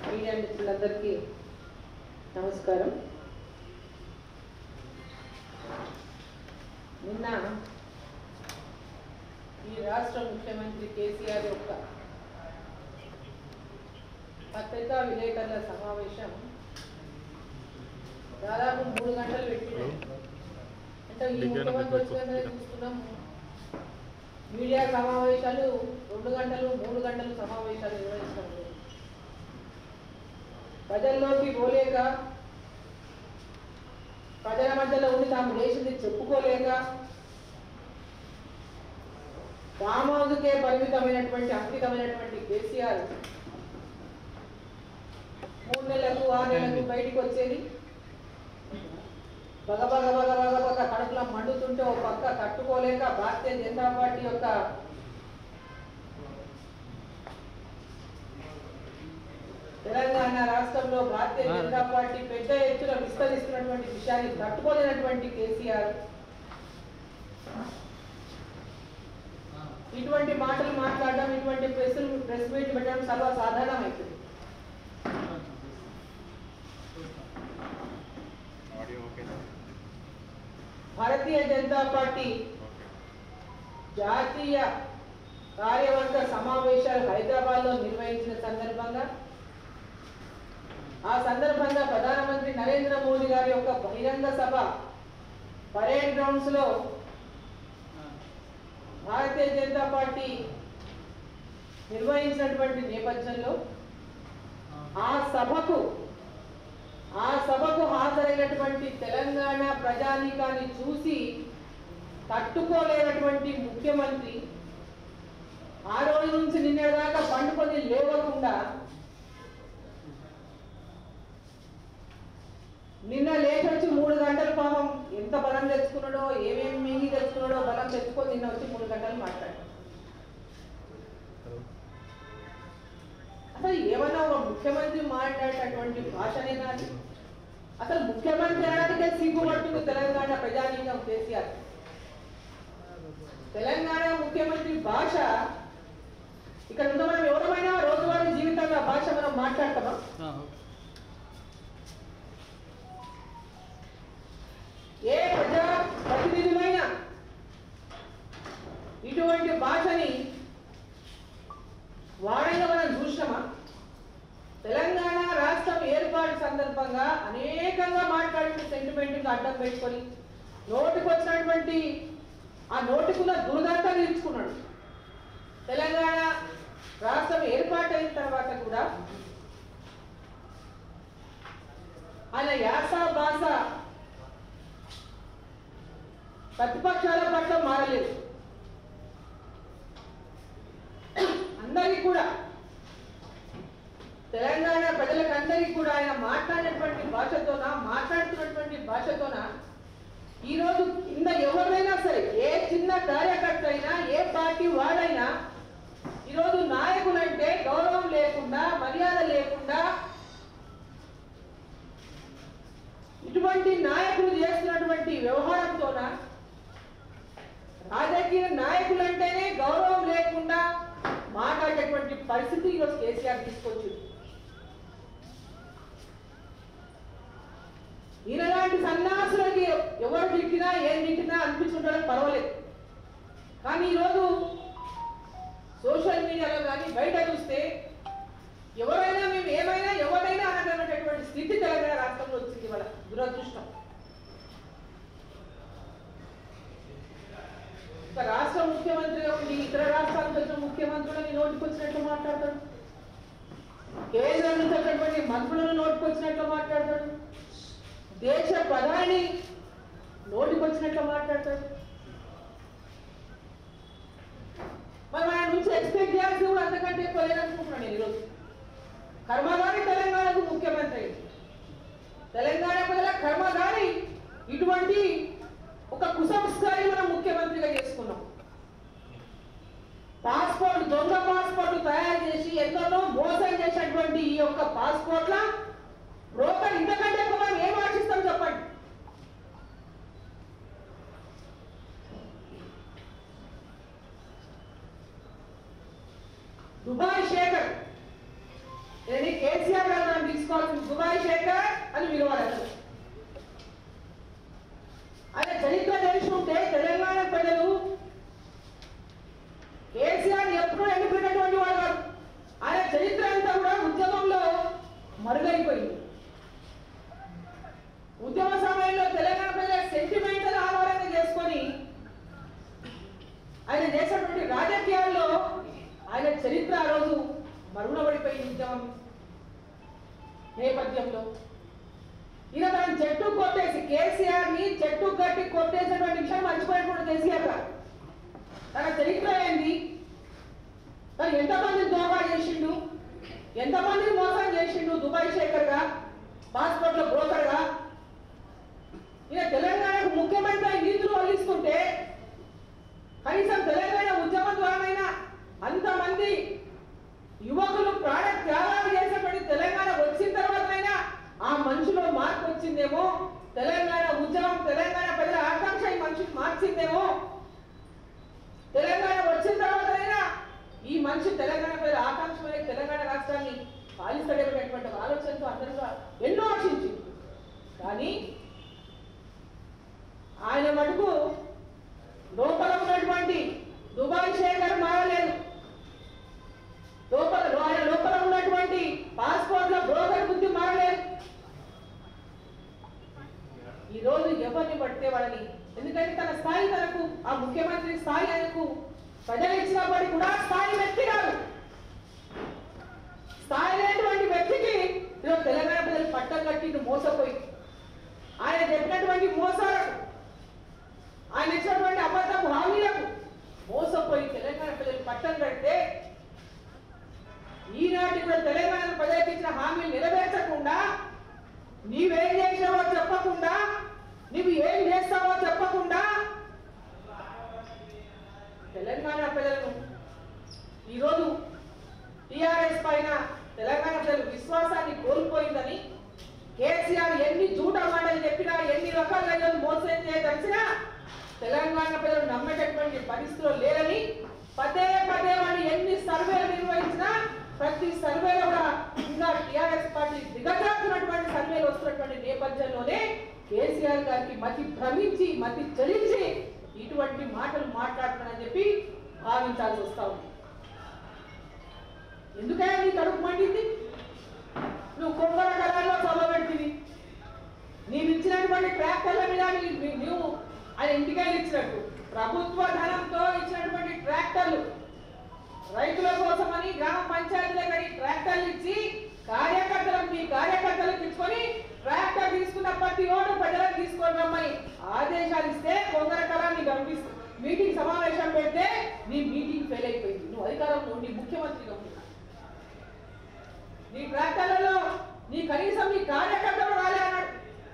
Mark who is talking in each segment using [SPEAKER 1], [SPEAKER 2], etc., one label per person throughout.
[SPEAKER 1] Media మిత్రులందరికీ నమస్కారం నిన్న ఈ రాష్ట్ర ముఖ్యమంత్రి కేసీఆర్ యొక్క పత్రికా విలేకరుల సమావేశం దాదాపు మూడు గంటలు పెట్టినాయి అంటే ఈ ముఖ్యమంత్రి వచ్చిన చూస్తున్నాం మీడియా సమావేశాలు రెండు గంటలు మూడు గంటలు సమావేశాలు నిర్వహించడం లేదు ప్రజల్లోకి పోలేక ప్రజల మధ్యలో ఉండి తాము చేసింది చెప్పుకోలేక రామోజుకే పరిమితమైనటువంటి అంకితమైనటువంటి కేసీఆర్ మూడు నెలలకు ఆరు నెలలకు బయటికి వచ్చేది బగ బగ బగ బగ బగ కడుపులో మండుతుంటే ఓ పక్క తట్టుకోలేక భారతీయ జనతా పార్టీ యొక్క తెలంగాణ రాష్ట్రంలో భారతీయ జనతా పార్టీ పెద్ద ఎత్తున విస్తరిస్తున్నటువంటి విషయాన్ని తట్టుకోలేనటువంటి కేసీఆర్ ఇటువంటి మాటలు మాట్లాడడం ఇటువంటి ప్రెస్ ప్రెస్ మీట్ పెట్టడం సర్వసాధారణమైంది
[SPEAKER 2] ఆడియో ఓకేనా
[SPEAKER 1] భారతీయ జనతా పార్టీ జాతీయ కార్యవర్గ సమావేశాలు హైదరాబాద్ లో నిర్వహించిన సందర్భంగా ఆ సందర్భంగా ప్రధానమంత్రి నరేంద్ర మోదీ గారి యొక్క బహిరంగ సభ పరేడ్ గ్రౌండ్స్ లో భారతీయ జనతా పార్టీ నిర్వహించినటువంటి నేపథ్యంలో ఆ సభకు ఆ సభకు హాజరైనటువంటి తెలంగాణ ప్రజానీకాన్ని చూసి తట్టుకోలేనటువంటి ముఖ్యమంత్రి ఆ రోజు నుంచి నిన్నదాకా పండుకొని లేవకుండా నిన్న లేచొచ్చి మూడు గంటల పాపం ఎంత బలం తెచ్చుకున్నాడో ఏమేమి మింగి తెచ్చుకున్నాడో బలం తెచ్చుకొని నిన్న వచ్చి మూడు గంటలు మాట్లాడాడు అసలు ఏమన్నా ఒక ముఖ్యమంత్రి మాట్లాడేటటువంటి భాషనే కానీ అసలు ముఖ్యమంత్రి అనడానికే సిగ్గుపడుతుంది తెలంగాణ ప్రజానీకం కేసీఆర్ తెలంగాణ ముఖ్యమంత్రి భాష ఇక్కడ ఉన్న మనం ఎవరమైనా రోజువారీ జీవితంలో ఆ భాష మనం మాట్లాడతామా ఏ ప్రజా ప్రతినిధులైనా ఇటువంటి భాషని వాడంగా మనం చూసినామా తెలంగాణ రాష్ట్రం ఏర్పాటు సందర్భంగా అనేకంగా మాట్లాడిన సెంటిమెంట్ అడ్డం పెట్టుకొని నోటికి వచ్చినటువంటి ఆ నోటికున్న దుర్గంతా తీర్చుకున్నాడు తెలంగాణ రాష్ట్రం ఏర్పాటైన తర్వాత కూడా ఆయన యాస భాష ప్రతిపక్షాల పట్ల మారలేదు అందరికీ కూడా తెలంగాణ ప్రజలకు అందరికీ కూడా ఆయన మాట్లాడినటువంటి భాషతోన మాట్లాడుతున్నటువంటి భాషతోన ఈరోజు కింద ఎవరైనా సరే ఏ చిన్న కార్యకర్త అయినా ఏ పార్టీ వాడైనా ఈరోజు నాయకులంటే గౌరవం లేకుండా మర్యాద లేకుండా ఇటువంటి నాయకులు చేస్తున్నటువంటి వ్యవహారంతోన రాజకీయ నాయకులంటేనే గౌరవం లేకుండా మాట్లాడేటువంటి పరిస్థితి ఈరోజు కేసీఆర్ తీసుకొచ్చింది ఈయనలాంటి సన్యాసులకి ఎవరు తిట్టినా ఏం తిట్టినా అనిపించుంటారో పర్వాలేదు కానీ ఈరోజు సోషల్ మీడియాలో కానీ బయట చూస్తే ఎవరైనా మేము ఏమైనా ఎవరైనా అనగలనేటటువంటి స్థితి తెలంగాణ రాష్ట్రంలో వచ్చింది వాళ్ళ దురదృష్టం ఒక రాష్ట్ర ముఖ్యమంత్రిగా ఉండి ఇతర రాష్ట్రాలకు వచ్చిన ముఖ్యమంత్రులని నోటికి వచ్చినట్లు మాట్లాడతాడు కేంద్రం నుంచి వచ్చినటువంటి మంత్రులను నోటికి వచ్చినట్లు మాట్లాడతాడు దేశ ప్రధాని నోటికి వచ్చినట్లు మాట్లాడతాడు మరి ఆయన నుంచి ఎక్స్పెక్ట్ చేయాల్సి కూడా అంతకంటే ఎక్కువ లేదనుకుంటున్నాను నేను ఈరోజు కర్మగారి తెలంగాణకు ముఖ్యమంత్రి అయింది. తెలంగాణ ప్రజల కర్మగారి ఇటువంటి ఒక కుసంస్కారి మనం ముఖ్యమంత్రిగా చేసుకున్నాం పాస్పోర్ట్ దొంగ పాస్పోర్ట్ తయారు చేసి ఎంతనో మోసం చేసినటువంటి ఈ యొక్క పాస్పోర్ట్ల బ్రోకర్ ఇంతకంటే ఎక్కువ మనం ఏం ఆశిస్తాం చెప్పండి దుబాయ్ శేఖర్ నేను కేసు కేసీఆర్ గారు మనం తీసుకోవాల్సిన దుబాయ్ శేఖర్ అని పిలవాలి అసలు ఆయన చరిత్ర తెలుసుకుంటే తెలంగాణ ప్రజలు కేసీఆర్ ఎప్పుడూ ఎన్నుకున్నటువంటి వాడు కాదు ఆయన చరిత్ర అంతా కూడా ఉద్యమంలో మరుగైపోయింది ఉద్యమ సమయంలో తెలంగాణ ప్రజల సెంటిమెంట్ ఆధారంగా చేసుకొని ఆయన చేసినటువంటి రాజకీయాల్లో ఆయన చరిత్ర ఆ రోజు మరుగున పడిపోయింది ఉద్యమం నేపథ్యంలో ఈయన తన చెట్టు కొట్టేసి కేసీఆర్ ని చెట్టు కట్టి కొట్టేసినటువంటి విషయం మర్చిపోయినటువంటి కేసీఆర్ గారు తన చరిత్ర ఏంది తను ఎంతమందిని దోహా చేసిండు ఎంతమందిని మోసం చేసిండు దుబాయ్ శేఖర్ గా పాస్పోర్ట్ల బ్రోకర్ గా ఈయన తెలంగాణకు ముఖ్యమంత్రి అయి నీతులు వల్లిస్తుంటే కనీసం తెలంగాణ ఉద్యమం ద్వారానైనా అంతమంది యువకులు ప్రాణ త్యాగాలు చేసేటువంటి తెలంగాణ వచ్చిన తర్వాతనైనా ఆ మనిషిలో మార్పు వచ్చిందేమో తెలంగాణ ఉద్యమం తెలంగాణ ప్రజల ఆకాంక్ష ఈ మనిషిని మార్చిందేమో తెలంగాణ వచ్చిన తర్వాతనైనా ఈ మనిషి తెలంగాణ ప్రజల ఆకాంక్ష మీద తెలంగాణ రాష్ట్రాన్ని పాలిస్తాడేటటువంటి ఆలోచనతో అందరూ కూడా ఎన్నో ఆశించింది కానీ ఆయన మటుకు లోపల ఉన్నటువంటి దుబాయ్ శేఖర్ మారలేదు లోపల ఆయన లోపల ఉన్నటువంటి పాస్పోర్ట్ల బ్రోకర్ బుద్ధి మారలేదు ఈ రోజు ఎవరిని పడితే వాళ్ళని ఎందుకంటే తన స్థాయి తనకు ఆ ముఖ్యమంత్రి స్థాయి ఆయనకు ప్రజలు ఇచ్చినప్పటికీ కూడా స్థాయి వ్యక్తి కాదు స్థాయి లేనటువంటి వ్యక్తికి ఈరోజు తెలంగాణ ప్రజలు పట్టం కట్టి మోసపోయి ఆయన చెప్పినటువంటి మోసాలకు ఆయన ఇచ్చినటువంటి అబద్ధపు హామీలకు మోసపోయి తెలంగాణ ప్రజలు పట్టం కడితే ఈనాటి కూడా తెలంగాణ ప్రజలకు ఇచ్చిన హామీలు నెరవేర్చకుండా నీవేం చేసావో చెప్పకుండా నువ్వు ఏం చేస్తావో చెప్పకుండా తెలంగాణ ప్రజలను ఈరోజు టిఆర్ఎస్ పైన తెలంగాణ ప్రజలు విశ్వాసాన్ని కోల్పోయిందని కేసీఆర్ ఎన్ని జూట మాటలు చెప్పినా ఎన్ని రకాలుగా ఈరోజు మోసం చేయదలిసినా తెలంగాణ ప్రజలు నమ్మేటటువంటి పరిస్థితిలో లేరని పదే పదే వాళ్ళు ఎన్ని సర్వేలు నిర్వహించినా ప్రతి సర్వేలో కూడా ఇంకా టిఆర్ఎస్ పార్టీ దిగజారుతున్నటువంటి సర్వేలు వస్తున్నటువంటి నేపథ్యంలోనే కేసీఆర్ గారికి మతి భ్రమించి మతి చలించి ఇటువంటి మాటలు మాట్లాడుతున్నానని చెప్పి భావించాల్సి వస్తా ఉంది ఎందుకైనా నీ కడుపు మండింది నువ్వు కొబ్బరి కళాల్లో సభ పెట్టింది నీవు ఇచ్చినటువంటి ట్రాక్టర్ల మీద నీ- నీ- నువ్వు ఆయన ఇంటికాయలు ఇచ్చినట్టు ప్రభుత్వ ధనంతో ఇచ్చినటువంటి ట్రాక్టర్లు రైతుల కోసమని గ్రామ పంచాయతీలకు ట్రాక్టర్లు ఇచ్చి కార్యకర్తలకు మీ కార్యకర్తలకు ఇచ్చుకొని ట్రాక్టర్ తీసుకున్న ప్రతి ఓటు ప్రజలకు తీసుకొని రమ్మని ఆదేశాలు ఇస్తే కొందర కళాన్ని పంపిస్తూ మీటింగ్ సమావేశం పెడితే నీ మీటింగ్ ఫెయిల్ అయిపోయింది నువ్వు అధికారంలో ఉండి ముఖ్యమంత్రిగా ఉంటున్నా నీ ట్రాక్టర్లలో నీ కనీసం నీ కార్యకర్తలు రాలే అన్నాడు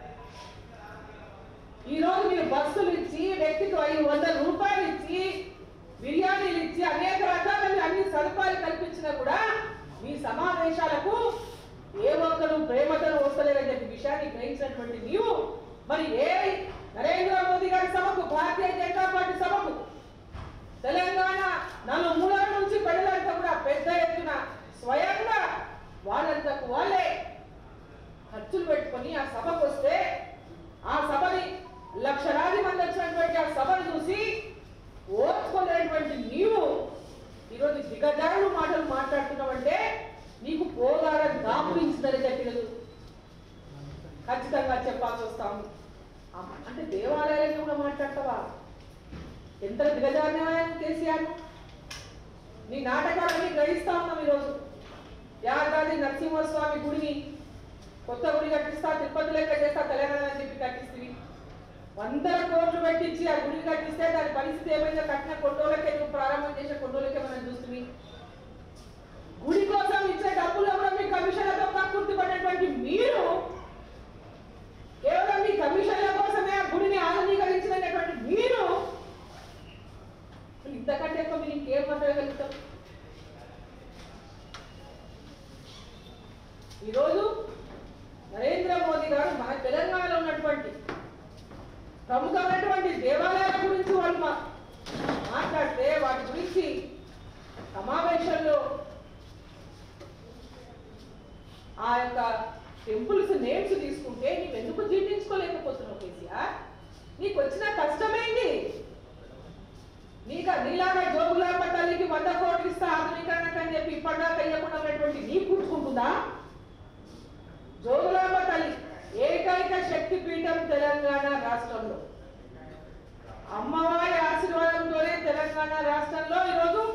[SPEAKER 1] ఈ రోజు మీరు బస్సులు ఇచ్చి వ్యక్తికి ఐదు వందల రూపాయలు ఇచ్చి బిర్యానీలు ఇచ్చి అనేక రకాల అన్ని సదుపాయాలు కల్పించినా కూడా మీ సమావేశాలకు ఏ ఒక్కరు ప్రేమతను వస్తలేరని చెప్పి విషయాన్ని గ్రహించినటువంటి నీవు మరి ఏ నరేంద్ర మోదీ గారి సభకు భారతీయ జనతా పార్టీ సభకు తెలంగాణ నలుమూలల నుంచి ప్రజలంతా కూడా పెద్ద ఎత్తున స్వయంగా వాళ్ళంతకు వాళ్ళే ఖర్చులు పెట్టుకొని ఆ సభకు వస్తే ఆ సభని లక్షలాది మంది వచ్చినటువంటి ఆ సభను చూసి ఓర్చుకోలేనటువంటి నీవు ఈరోజు దిగజారుడు మాటలు మాట్లాడుతున్నావంటే నీకు పోగారం దాపురించిందని చెప్పినది ఖచ్చితంగా చెప్పాల్సి వస్తాము అంటే దేవాలయాలను కూడా మాట్లాడతావా ఎంత దిగజారినవా కేసీఆర్ నీ నాటకాలన్నీ గ్రహిస్తా ఉన్నాం ఈరోజు యాదాది నరసింహస్వామి గుడిని కొత్త గుడి కట్టిస్తా తిరుపతి లెక్క చేస్తా తెలంగాణ అని చెప్పి కట్టిస్తుంది వందల కోట్లు పెట్టించి ఆ గుడిని కట్టిస్తే దాని పరిస్థితి ఏమైందో కట్టిన కొండోలకే నువ్వు ప్రారంభం చేసే కొండోలకే మనం చూస్తుంది గుడి కోసం ఇచ్చే డబ్బుల్లో కూడా మీ కమిషన్లతో ప్రకృతి పడినటువంటి మీరు కేవలం మీ కమిషన్ల కోసమే ఆ గుడిని ఆధునీకరించినటువంటి మీరు అసలు ఇంతకంటే ఎక్కువ మీరు ఇంకేం మాట్లాడగలుగుతాం ఈరోజు నరేంద్ర మోదీ గారు మన తెలంగాణలో ఉన్నటువంటి ప్రముఖమైనటువంటి దేవాలయాల గురించి వాళ్ళు మా- మాట్లాడితే వాటి గురించి సమావేశంలో ఆ యొక్క టెంపుల్స్ నేమ్స్ తీసుకుంటే నీవు ఎందుకు జీర్ణించుకోలేకపోతున్నావు కేసీఆర్ నీకు వచ్చిన కష్టమేంటి నీక నీలాగా జోగులాంబ తల్లికి వంద కోట్లు ఇస్తా ఆధునీకరణకు అని చెప్పి ఇప్పటిదాకా ఇవ్వకుండా ఉన్నటువంటి నీ పుట్టుకుంటుందా జోగులాంబ తల్లి ఏకైక శక్తి పీఠం తెలంగాణ రాష్ట్రంలో అమ్మవారి ఆశీర్వాదంతోనే తెలంగాణ రాష్ట్రంలో ఈరోజు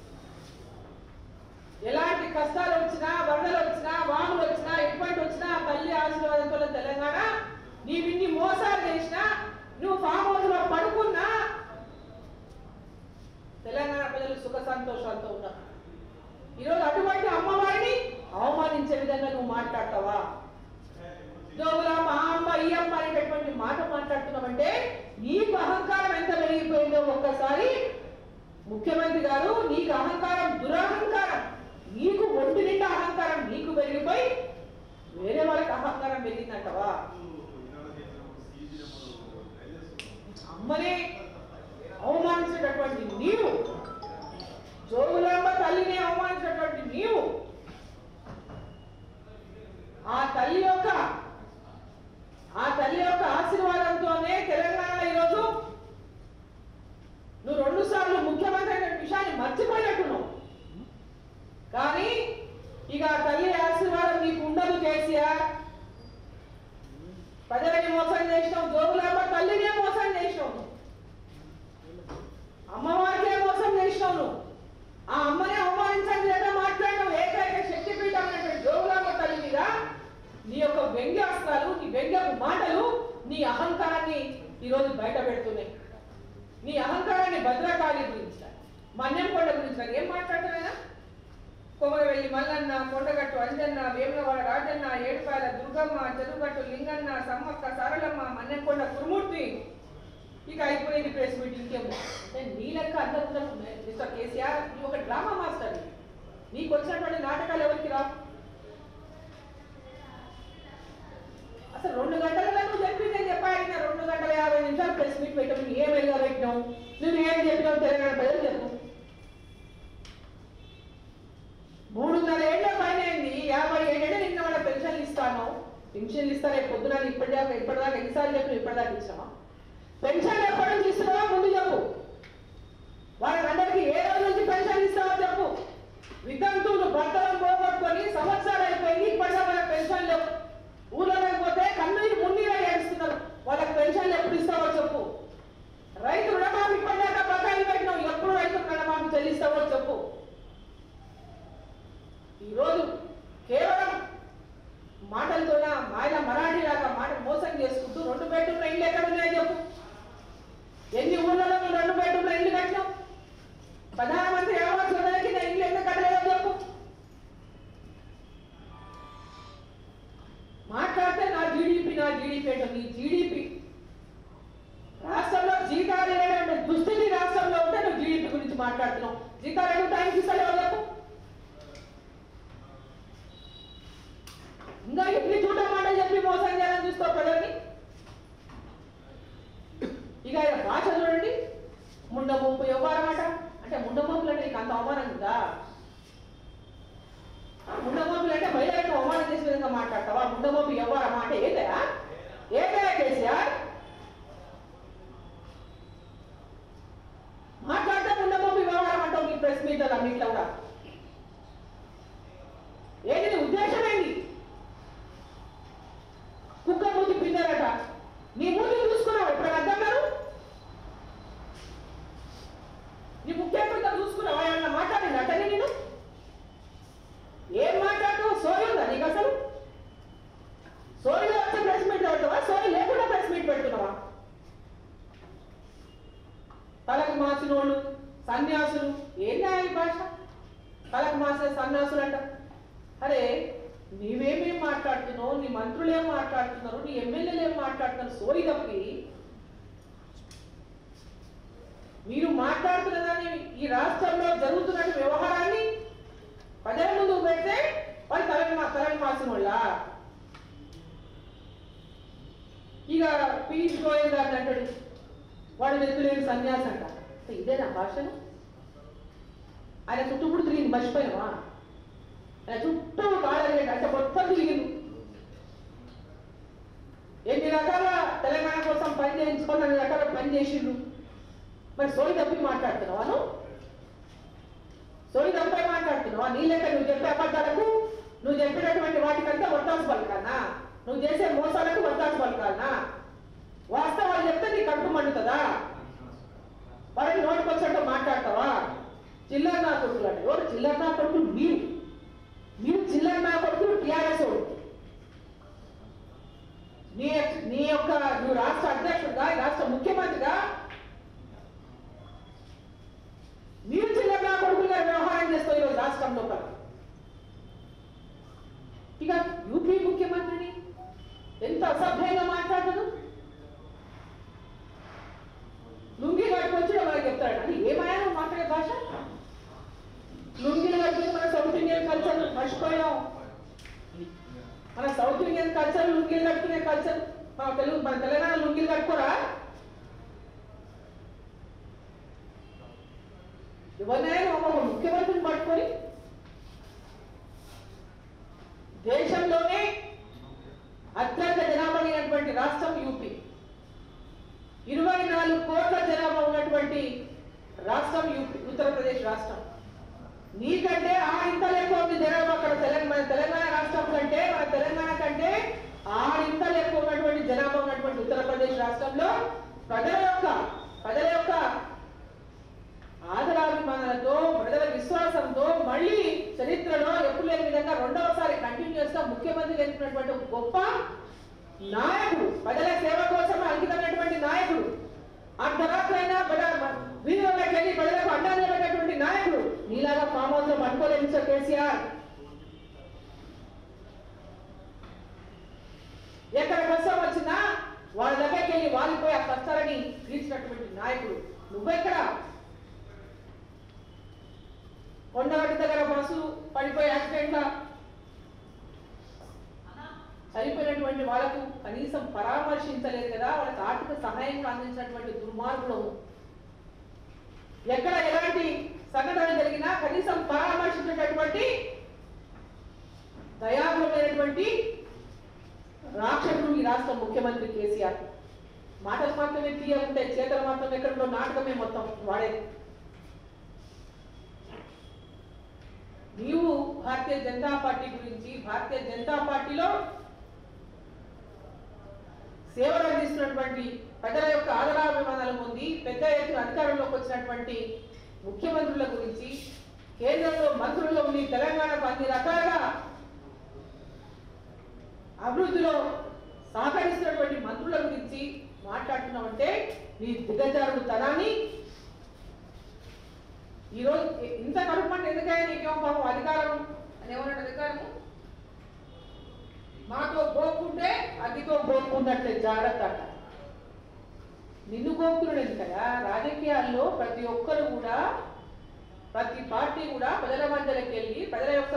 [SPEAKER 1] ఎలాంటి కష్టాలు వచ్చినా వరదలు వచ్చినా వాములు వచ్చినా ఎటువంటి వచ్చినా ఆ తల్లి ఆశీర్వాదంతో తెలంగాణ నీవిన్ని మోసాలు చేసినా నువ్వు ఫామ్ హౌస్ లో పడుకున్నా తెలంగాణ ప్రజలు సుఖ సంతోషాలతో ఉన్నారు ఈరోజు అటువంటి అమ్మవారిని అవమానించే విధంగా నువ్వు మాట్లాడతావా జోగులా మా అమ్మ ఈ అమ్మ అనేటటువంటి మాట మాట్లాడుతున్నావంటే నీకు అహంకారం ఎంత పెరిగిపోయిందో ఒక్కసారి ముఖ్యమంత్రి గారు నీకు అహంకారం దురహంకారం నీకు ఒంటి నిండా అహంకారం నీకు పెరిగిపోయి వేరే వాళ్ళకి అహంకారం పెరిగిందంటవా అమ్మనే అవమానించేటటువంటి నీవు జోగులాంబ తల్లిని అవమానించేటటువంటి నీవు ఆ తల్లి యొక్క ఆ తల్లి యొక్క ఆశీర్వాదంతోనే తెలంగాణ ఈరోజు నువ్వు రెండు సార్లు ముఖ్యమంత్రి అనే విషయాన్ని మర్చిపోయినట్టున్నావు కానీ ఇక ఆ తల్లి ఆశీర్వాదం నీకు ఉండదు కేసీఆర్ ప్రజలని మోసం చేసినావు జోగులాంబ తల్లినే మోసం చేసినావు నువ్వు. అమ్మవారికే మోసం చేసినావు నువ్వు ఆ అమ్మనే అవమానించని లేదా మాట్లాడినావు ఏకైక శక్తిపీఠం అనేటువంటి జోగులాంబ తల్లి మీద నీ యొక్క వ్యంగ్యాస్త్రాలు నీ వ్యంగ్యపు మాటలు నీ అహంకారాన్ని ఈరోజు బయట పెడుతున్నాయి నీ అహంకారాన్ని భద్రకాళి గురించి మన్యం కొండ గురించి ఏం మాట్లాడుతున్నాయినా కొమరవెల్లి మల్లన్న కొండగట్టు అంజన్న వేములవాడ రాజన్న ఏడుపాయల దుర్గమ్మ చెరుగట్టు లింగన్న సమ్మక్క సరళమ్మ మన్నెంకొండ కురుమూర్తి ఇక అయిపోయింది ప్రెస్ మీట్ ఇంకేమో అంటే నీ లెక్క అందరూ ఉండరు మిస్టర్ కేసీఆర్ నీ ఒక డ్రామా మాస్టర్ నీకు వచ్చినటువంటి నాటకాలు ఎవరికి రా అసలు రెండు గంటలలో నువ్వు చెప్పిందని చెప్పాడిన రెండు గంటల యాభై నిమిషాలు ప్రెస్ మీట్ పెట్టావు నువ్వు ఏం వెళ్ళగా పెట్టినావు నువ్వు ఏం చెప్పినావు తెలంగాణ ప్రజలు చెప్పు మూడున్నర ఏళ్ళ పైన అయింది యాభై ఏడేళ్ళు నిన్న వాళ్ళ పెన్షన్లు ఇస్తాను పెన్షన్లు ఇస్తారే పొద్దున ఇప్పటిదాకా ఇప్పటిదాకా ఎన్నిసార్లు చెప్పిన ఇప్పటిదాకా ఇచ్చామా పెన్షన్ ఎప్పటి నుంచి ఇస్తున్నావో ముందు చెప్పు వాళ్ళకందరికీ ఏ రోజు నుంచి పెన్షన్ ఇస్తావో చెప్పు వితంతువులు భర్తలను పోగొట్టుకొని సంవత్సరాలు అయిపోయింది ఇప్పటిదాకా వాళ్ళకి పెన్షన్ లేవు ఊళ్ళో లేకపోతే కన్నీరు మున్నీరు ఏడుస్తున్నారు వాళ్ళకి పెన్షన్లు ఎప్పుడు ఇస్తావో చెప్పు రైతు రుణమాఫీ ఇప్పటిదాకా బకాయిలు పెట్టినావు ఎప్పుడు రైతు రుణమాఫీ చెల్లిస్తావో చెప్పు ఈరోజు కేవలం మాటలతోన మాయల మరాఠీ లాగా మాట మోసం చేసుకుంటూ రెండు బెడ్రూమ్ల ఇల్లు ఎక్కడ ఉన్నాయో చెప్పు ఎన్ని ఊళ్ళలో నువ్వు రెండు బెడ్రూమ్ల ఇల్లు కట్టినావు ప్రధానమంత్రి ఆవాస్ యోజన కింద ఇల్లు ఎందుకు కట్టలేదో చెప్పు మాట్లాడితే నా జీడిపి నా జీడిపి అంటే నీ జీడిపి రాష్ట్రంలో జీతాలు లేనటువంటి దుస్థితి రాష్ట్రంలో ఉంటే నువ్వు జీడిపి గురించి మాట్లాడుతున్నావు జీతాలు ఎందుకు టైంకి ఇస్తలేవో చెప్పు ఇంకా ఇడ్లీ చూడమాట చెప్పి మోసం చేయాలని చూస్తావు ప్రజల్ని ఇక ఆయన భాష చూడండి ముండ ముంపు వ్యవహారమాట అంటే ముండ ముంపులు అంటే నీకు అంత అవమానం ఉందా ముండ ముంపులు అంటే మహిళలకు అవమానం చేసే విధంగా మాట్లాడతావా ముండ ముంపు వ్యవహారం అంటే ఏదయా ఏదయా కేసీఆర్ మాట్లాడితే ముండ ముంపు వ్యవహారం అంటావు నీ ప్రెస్ మీట్ అన్నింటిలో కూడా ఏంటి నీ ఉద్దేశం ఏంటి కుక్క మూతి పిండారట నీ మూతి చూసుకున్నావు ఇప్పుడు అర్థం గారు నీ ముఖ్యమంత్రితో చూసుకున్నావా ఏమన్నా మాట్లాడింది అతని నేను ఏం మాట్లాడుతావు సోయి ఉందా నీకు అసలు సోయిలో వచ్చే ప్రెస్ మీట్ పెడతావా సోయి లేకుండా ప్రెస్ మీట్ పెడుతున్నావా తలకు మాసినోళ్ళు సన్యాసులు ఏందా ఈ భాష తలకు మాసే సన్యాసులు అంట అరే నీవేమేం మాట్లాడుతున్నావు నీ మంత్రులు ఏం మాట్లాడుతున్నారు నీ ఎమ్మెల్యేలు ఏం మాట్లాడుతున్నారు సోయి తప్పి మీరు మాట్లాడుతున్న దాన్ని ఈ రాష్ట్రంలో జరుగుతున్న వ్యవహారాన్ని ప్రజల ముందు పెడితే వాళ్ళు తలని మా తలని మార్చిన వాళ్ళ ఇక పీచ్ గోయల్ గారిని అంటాడు వాడు వెతులేని సన్యాసి అంట ఇదేనా భాషను ఆయన చుట్టుపుడు తిరిగి మర్చిపోయినావా ఆయన చుట్టూ కాడలిగండి అంటే మొత్తం తిరిగింది ఎన్ని రకాల తెలంగాణ కోసం పని చేయించుకొని అన్ని రకాల పని చేసిండు మరి సోయి తప్పి మాట్లాడుతున్నావా నువ్వు సోయి తప్పే మాట్లాడుతున్నావా నీ లెక్క నువ్వు చెప్పే అబద్ధాలకు నువ్వు చెప్పినటువంటి వాటికంతా వడ్డాసు పలకానా నువ్వు చేసే మోసాలకు వడ్డాసు పలకాలనా వాస్తవాలు చెప్తే నీ కడుపు మండుతుందా వాడిని నోటికి వచ్చినట్టు మాట్లాడతావా చిల్లర నా కొడుకులు అంటే ఎవరు చిల్లర నా కొడుకులు మీరు మీరు చిల్లర నా కొడుకులు టీఆర్ఎస్ వాడు నీ నీ యొక్క నువ్వు రాష్ట్ర అధ్యక్షుడిగా ఈ రాష్ట్ర ముఖ్యమంత్రిగా మీరు చిల్లర నా కొడుకులుగా వ్యవహారం చేస్తావు ఈరోజు రాష్ట్రం లోపల ఇక యూపీ ముఖ్యమంత్రిని ఎంత అసభ్యంగా మాట్లాడదు లుంగి కట్టుకొచ్చి మనకి చెప్తాడు అని ఏమాయా నువ్వు మాట్లాడే భాష లుంగిలు కట్టుకుని మన సౌత్ ఇండియన్ కల్చర్ మర్చిపోయాం మన సౌత్ ఇండియన్ కల్చర్ లుంగిలు కట్టుకునే కల్చర్ మన తెలుగు మన తెలంగాణ లుంగిలు కట్టుకోరా ఎవరినైనా ఒక ముఖ్యమంత్రిని పట్టుకొని దేశంలోనే అత్యంత జనాభా లేనటువంటి రాష్ట్రం యూపీ ఇరవై నాలుగు కోట్ల జనాభా ఉన్నటువంటి రాష్ట్రం యూపీ ఉత్తరప్రదేశ్ రాష్ట్రం నీకంటే ఆడింతలు ఎక్కువ ఉంది జనాభా అక్కడ తెలంగాణ మన తెలంగాణ రాష్ట్రం కంటే మన తెలంగాణ కంటే ఆడింతలు ఎక్కువ ఉన్నటువంటి జనాభా ఉన్నటువంటి ఉత్తరప్రదేశ్ రాష్ట్రంలో ప్రజల యొక్క ప్రజల యొక్క ఆదరాభిమానాలతో ప్రజల విశ్వాసంతో మళ్ళీ చరిత్రలో ఎప్పుడు లేని విధంగా రెండవసారి కంటిన్యూస్ గా ముఖ్యమంత్రి ఎన్నుకున్నటువంటి ఒక గొప్ప నాయకుడు ప్రజల సేవ కోసం అంకితమైనటువంటి నాయకుడు అర్ధరాత్రైనా వీధుల్లోకి వెళ్ళి ప్రజలకు అండా నిలబడినటువంటి నాయకుడు నీలాగా ఫామ్ హౌస్ లో పట్టుకోలేదు మిస్టర్ కేసీఆర్ ఎక్కడ కష్టం వచ్చినా వాళ్ళ దగ్గరికి వెళ్ళి వాలిపోయి ఆ కష్టాలని తీర్చినటువంటి నాయకుడు నువ్వెక్కడ కొండగట్టు దగ్గర బస్సు పడిపోయి యాక్సిడెంట్ చనిపోయినటువంటి వాళ్ళకు కనీసం పరామర్శించలేదు కదా వాళ్ళకి ఆర్థిక సహాయం కూడా అందించినటువంటి దుర్మార్గులు ఎక్కడ ఎలాంటి సంఘటన జరిగినా కనీసం పరామర్శించేటటువంటి దయాగులమైనటువంటి రాక్షసుడు ఈ రాష్ట్ర ముఖ్యమంత్రి కేసీఆర్ మాటలు మాత్రమే తీయాలంటే చేతలు మాత్రం ఎక్కడో నాటకమే మొత్తం వాడేది నీవు భారతీయ జనతా పార్టీ గురించి భారతీయ జనతా పార్టీలో సేవలు అందిస్తున్నటువంటి ప్రజల యొక్క ఆదరాభిమానాలు పొంది పెద్ద ఎత్తున అధికారంలోకి వచ్చినటువంటి ముఖ్యమంత్రుల గురించి కేంద్రంలో మంత్రుల్లో ఉండి తెలంగాణకు అన్ని రకాలుగా అభివృద్ధిలో సహకరిస్తున్నటువంటి మంత్రుల గురించి మాట్లాడుతున్నామంటే నీ దిగజారుడు తనాన్ని ఈరోజు ఇంత కడుపుమంటే ఎందుకైనా నీకేమో పాపం అధికారం అని ఏమన్నాడు అధికారము మాతో గోపుకుంటే అగ్గితో గోపుకున్నట్లే జాగ్రత్త అంట నిన్ను గోపుకున్నాడు ఎందుకగా రాజకీయాల్లో ప్రతి ఒక్కరు కూడా ప్రతి పార్టీ కూడా ప్రజల మధ్యలోకి వెళ్ళి ప్రజల యొక్క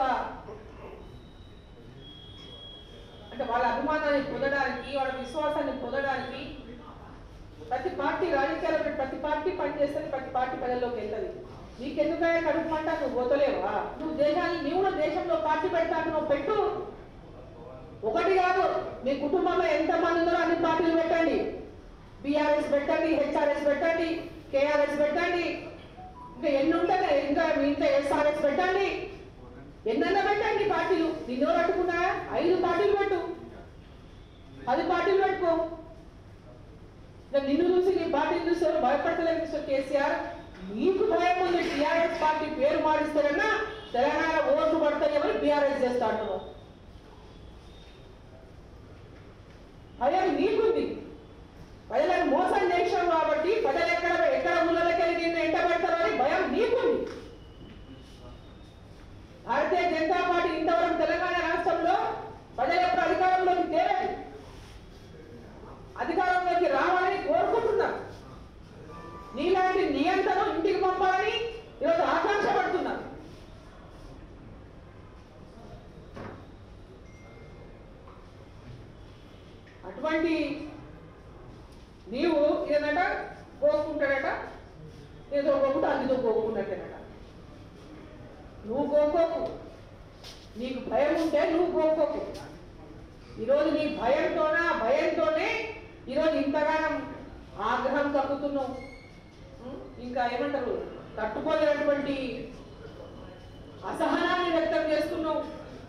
[SPEAKER 1] అంటే వాళ్ళ అభిమానాన్ని పొందడానికి వాళ్ళ విశ్వాసాన్ని పొందడానికి ప్రతి పార్టీ రాజకీయాల్లో ప్రతి పార్టీ పనిచేస్తుంది ప్రతి పార్టీ ప్రజల్లోకి వెళ్తుంది నీకెందుకయ్యా కడుపు మంట నువ్వు పోతలేవా నువ్వు దేశాన్ని నీవు కూడా దేశంలో పార్టీ పెడతాను నువ్వు పెట్టు ఒకటి కాదు మీ కుటుంబంలో ఎంత మంది ఉన్నారో అన్ని పార్టీలు పెట్టండి బీఆర్ఎస్ పెట్టండి హెచ్ఆర్ఎస్ పెట్టండి కేఆర్ఎస్ పెట్టండి ఇంకా ఎన్ని ఉంటాయి ఇంకా మీ ఇంట్లో ఎస్ఆర్ఎస్ పెట్టండి ఎన్నన్నా పెట్టండి పార్టీలు నిన్నో పట్టుకున్నా ఐదు పార్టీలు పెట్టు పది పార్టీలు పెట్టుకో ఇక నిన్ను చూసి నీ పార్టీని చూస్తారు భయపడతలేదు మిస్టర్ కేసీఆర్ నీకు భయం ఉంది టీఆర్ఎస్ పార్టీ పేరు మారిస్తారన్నా తెలంగాణ ఓట్లు పడతాయని బీఆర్ఎస్ చేస్తా అంటున్నావు భయం నీకుంది ప్రజలను మోసం చేసాం కాబట్టి ప్రజలు ఎక్కడ ఎక్కడ ఊళ్ళకి వెళ్ళి నిన్ను ఎంట పెడతారో అని భయం నీకుంది భారతీయ జనతా పార్టీ ఇంతవరకు తెలంగాణ రాష్ట్రంలో ప్రజల యొక్క అధికారంలోకి తేలేదు అధికారంలోకి రావాలని కోరుకుంటున్నా నీలాంటి నియంత్రణ ఇంటికి పంపాలని ఈరోజు ఆకాంక్ష పడుతున్నా అటువంటి నీవు ఏదట కోరుకుంటాడట ఏదో ఒకటి అందులో కోరుకున్నట్టేనట నువ్వు కోరుకోకు నీకు భయం ఉంటే నువ్వు పోకోకు ఈరోజు నీ భయంతోనా భయంతోనే ఈరోజు ఇంతగానం ఆగ్రహం తగ్గుతున్నావు ఉం? ఇంకా ఏమంటారు తట్టుకోలేనటువంటి అసహనాన్ని వ్యక్తం చేస్తున్నావు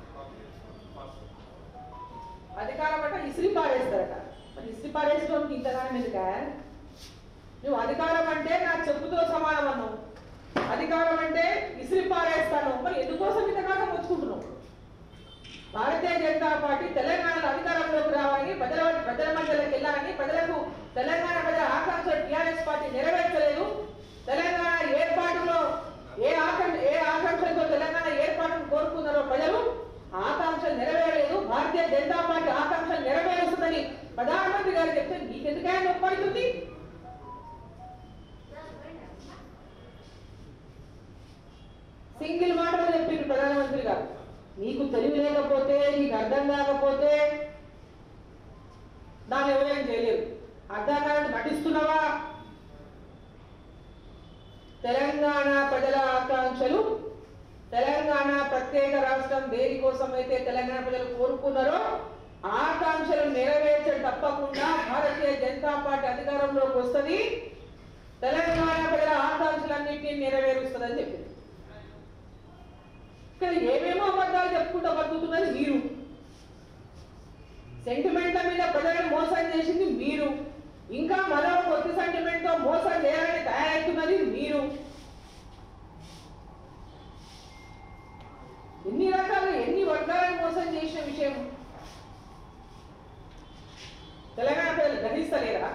[SPEAKER 1] అధికారం అంటే ఇసిరి పారేస్తారట మరి ఇసిరి పారేసుకోవడానికి ఇంతగానం ఎందుక నువ్వు అధికారం అంటే నా చెప్పుతో సమానం అన్నావు అధికారం అంటే ఇసిరి పారేస్తాను మరి ఎందుకోసం ఇంతకాలం వచ్చుకుంటున్నావు భారతీయ జనతా పార్టీ తెలంగాణలో అధికారంలోకి రావాలని ప్రజల ప్రజల మధ్యలోకి వెళ్ళాలని ప్రజలకు తెలంగాణ ప్రజల ఆకాంక్షలు టీఆర్ఎస్ పార్టీ నెరవేర్చలేదు తెలంగాణ ఏర్పాటులో ఏ ఆకాంక్ష ఏ ఆకాంక్షలతో తెలంగాణ ఏర్పాటును కోరుకున్నారో ప్రజలు ఆ ఆకాంక్షలు నెరవేరలేదు భారతీయ జనతా పార్టీ ఆకాంక్షలు నెరవేరుస్తుందని ప్రధానమంత్రి గారు చెప్తే నీకెందుకైనా నొప్పి పడుతుంది సింగిల్ మాటలో చెప్పిండు ప్రధానమంత్రి గారు నీకు తెలివి లేకపోతే నీకు అర్థం కాకపోతే దాన్ని ఎవరేం చేయలేరు అర్థం కాదని నటిస్తున్నావా తెలంగాణ ప్రజల ఆకాంక్షలు తెలంగాణ ప్రత్యేక రాష్ట్రం దేనికోసం అయితే తెలంగాణ ప్రజలు కోరుకున్నారో ఆకాంక్షలు నెరవేర్చడం తప్పకుండా భారతీయ జనతా పార్టీ అధికారంలోకి వస్తుంది తెలంగాణ ప్రజల ఆకాంక్షలన్నింటినీ నెరవేరుస్తుందని చెప్పింది ఇక్కడ ఏమేమో అబద్ధాలు చెప్పుకుంటూ బతుకుతున్నది మీరు సెంటిమెంట్ల మీద ప్రజలను మోసం చేసింది మీరు ఇంకా మరో కొత్త సెంటిమెంట్ తో మోసం చేయాలని తయారవుతున్నది మీరు ఎన్ని రకాలు ఎన్ని వర్గాలను మోసం చేసిన విషయం తెలంగాణ ప్రజలు గ్రహిస్తలేరా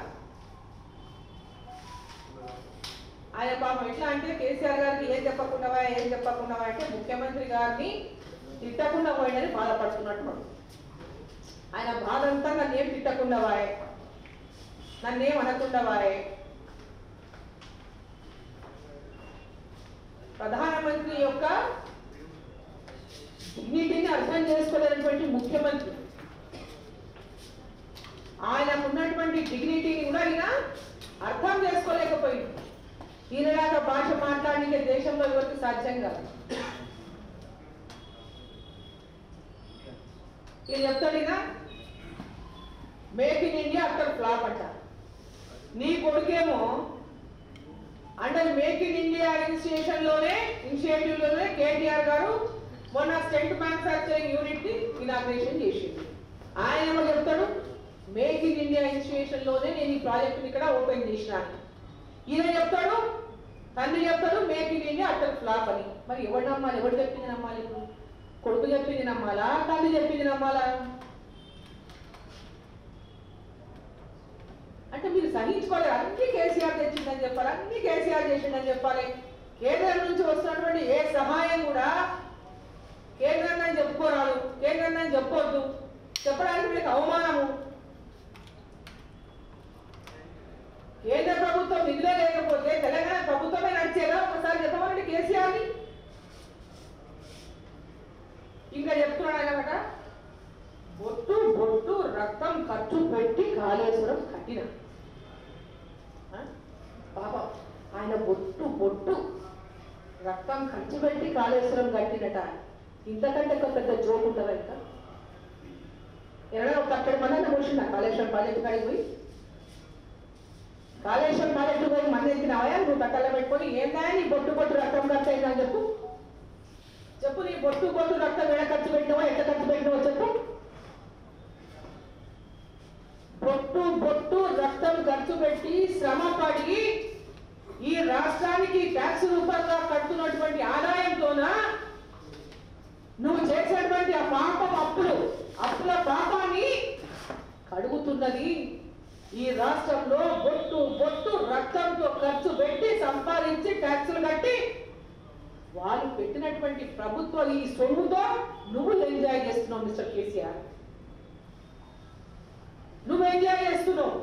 [SPEAKER 1] ఆయన పాపం ఎట్లా అంటే కేసీఆర్ గారికి ఏం చెప్పకుండా ఏం చెప్పకుండా అంటే ముఖ్యమంత్రి గారిని తిట్టకుండా పోయిందని బాధపడుతున్నట్టు మనం. ఆయన బాధ అంతా నన్నేం తిట్టకుండా వాయే నన్నేం అనకుండా వాయే ప్రధానమంత్రి యొక్క డిగ్నిటీని అర్థం చేసుకోలేనటువంటి ముఖ్యమంత్రి ఆయనకు ఉన్నటువంటి డిగ్నిటీని కూడా ఆయన అర్థం చేసుకోలేకపోయింది ఈయనలాగా భాష మాట్లాడిన దేశంలో ఎవరికి సాధ్యం కాదు ఇది చెప్తాడినా మేక్ ఇన్ ఇండియా అక్కడ ఫ్లాప్ అంట నీ కొడుకేమో అంటే మేక్ ఇన్ ఇండియా ఇనిషియేషన్ లోనే ఇనిషియేటివ్ లోనే కేటీఆర్ గారు మొన్న స్టెంట్ మ్యానుఫ్యాక్చరింగ్ యూనిట్ ని ఇనాగ్రేషన్ చేసింది ఆయన ఏమో చెప్తాడు మేక్ ఇన్ ఇండియా ఇనిషియేషన్ లోనే నేను ఈ ప్రాజెక్ట్ ఇక్కడ ఓపెన్ చేసినాను ఈయన చెప్తాడు తండ్రి చెప్తాడు make in India utter flop అని మరి ఎవరు నమ్మాలి ఎవరు చెప్పింది నమ్మాలి ఇప్పుడు కొడుకు చెప్పింది నమ్మాలా తల్లి చెప్పింది నమ్మాలా అంటే మీరు సహించుకోలేరు అన్ని కేసీఆర్ తెచ్చిందని చెప్పాలి అన్ని కేసీఆర్ చేసిందని చెప్పాలి కేంద్రం నుంచి వస్తున్నటువంటి ఏ సహాయం కూడా కేంద్రం అని చెప్పుకోరాదు కేంద్రం అని చెప్పొద్దు చెప్పడానికి మీకు అవమానము కేంద్ర ప్రభుత్వం నిధులే లేకపోతే తెలంగాణ ప్రభుత్వమే నడిచేలా ఒకసారి చెప్పమండి కేసీఆర్ని ఇంకా చెప్తున్నాడు అనమాట బొట్టు బొట్టు రక్తం ఖర్చు పెట్టి కాళేశ్వరం కట్టిన ఆ? పాపం ఆయన బొట్టు బొట్టు రక్తం ఖర్చు పెట్టి కాళేశ్వరం కట్టినట ఇంతకంటే ఒక పెద్ద జోక్ ఉంటుందా ఇంకా ఎవరైనా ఒక అక్కడ మంది కూర్చున్నా కాళేశ్వరం ప్రాజెక్టు కాడికి పోయి కాళేశ్వరం ప్రాజెక్టు పోయి మంది ఎత్తినావా నువ్వు కట్టలో పెట్టుకొని ఏందా నీ బొట్టు బొట్టు రక్తం ఖర్చు అయిందని చెప్పు చెప్పు నీ బొట్టు బొట్టు రక్తం ఎడ ఖర్చు పెట్టినావో ఎట్ట ఖర్చు పెట్టినావో చెప్పు బొట్టు బొట్టు రక్తం ఖర్చు పెట్టి శ్రమ పడి ఈ రాష్ట్రానికి ట్యాక్స్ రూపంగా కడుతున్నటువంటి ఆదాయంతోన నువ్వు చేసినటువంటి ఆ పాపం అప్పులు అప్పుల పాపాన్ని కడుగుతున్నది ఈ రాష్ట్రంలో బొట్టు బొట్టు రక్తంతో ఖర్చు పెట్టి సంపాదించి ట్యాక్సులు కట్టి వాళ్ళు పెట్టినటువంటి ప్రభుత్వ ఈ సొమ్ముతో నువ్వు ఎంజాయ్ చేస్తున్నావు మిస్టర్ కేసీఆర్ నువ్వు ఎంజాయ్ చేస్తున్నావు